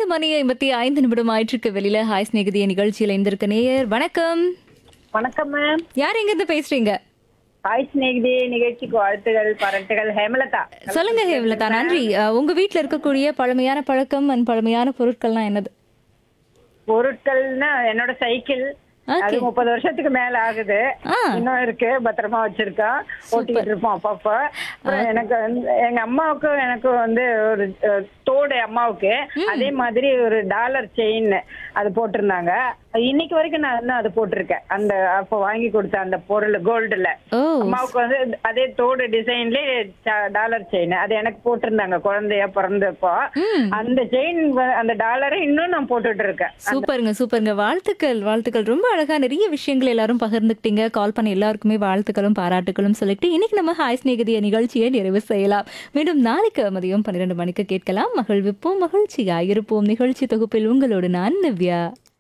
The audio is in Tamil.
ஐந்து மணி ஐம்பத்தி ஐந்து நிமிடம் ஆயிற்றுக்கு வெளியில ஹாய் ஸ்நேகிதிய நிகழ்ச்சியில இருந்திருக்க நேயர் வணக்கம் வணக்கம் மேம் யார் எங்க இருந்து பேசுறீங்க ஹாய் ஸ்நேகிதி நிகழ்ச்சிக்கு வாழ்த்துகள் பாராட்டுகள் ஹேமலதா சொல்லுங்க ஹேமலதா நன்றி அஹ், உங்க வீட்ல இருக்கக்கூடிய பழமையான பழக்கம் அண்ட் பழமையான பொருட்கள்லாம் என்னது பொருட்கள்னா என்னோட சைக்கிள் Okay. அது முப்பது வருஷத்துக்கு மேல ஆகுது ஆ. இன்னும் இருக்கு பத்திரமா வச்சிருக்கோம் ஓட்டிட்டு இருப்போம் அப்பப்போ அப்புறம் எனக்கு வந்து எங்க அம்மாவுக்கும் எனக்கும் வந்து ஒரு அஹ், தோடு அம்மாவுக்கு அதே மாதிரி ஒரு டாலர் செயின் அது போட்டிருந்தாங்க இன்னைக்கு வரைக்கும் நான் இன்னும் அது போட்டிருக்கேன் அந்த அப்போ வாங்கி கொடுத்த அந்த பொருள் கோல்டுல ஓ அம்மாவுக்கு வந்து அதே தோடு டிசைன்லயே டாலர் செயின் அது எனக்கு போட்டிருந்தாங்க குழந்தைய பிறந்தப்போ ம். அந்த செயின் அந்த டாலரை இன்னும் நான் போட்டுட்டு இருக்கேன் சூப்பருங்க சூப்பருங்க வாழ்த்துக்கள் வாழ்த்துக்கள் ரொம்ப அழகா நிறைய விஷயங்கள் எல்லாரும் பகிர்ந்துக்கிட்டீங்க கால் பண்ண எல்லாருக்குமே வாழ்த்துக்களும் பாராட்டுகளும் சொல்லிட்டு இன்னைக்கு நம்ம ஹாய் ஸ்நேகிதிய நிகழ்ச்சியை நிறைவு செய்யலாம் மீண்டும் நாளைக்கு மதியம் பன்னிரண்டு மணிக்கு கேட்கலாம் மகிழ்விப்போம் மகிழ்ச்சியா இருப்போம் நிகழ்ச்சி தொகுப்பில் உங்களோடு நான் நிவ்யா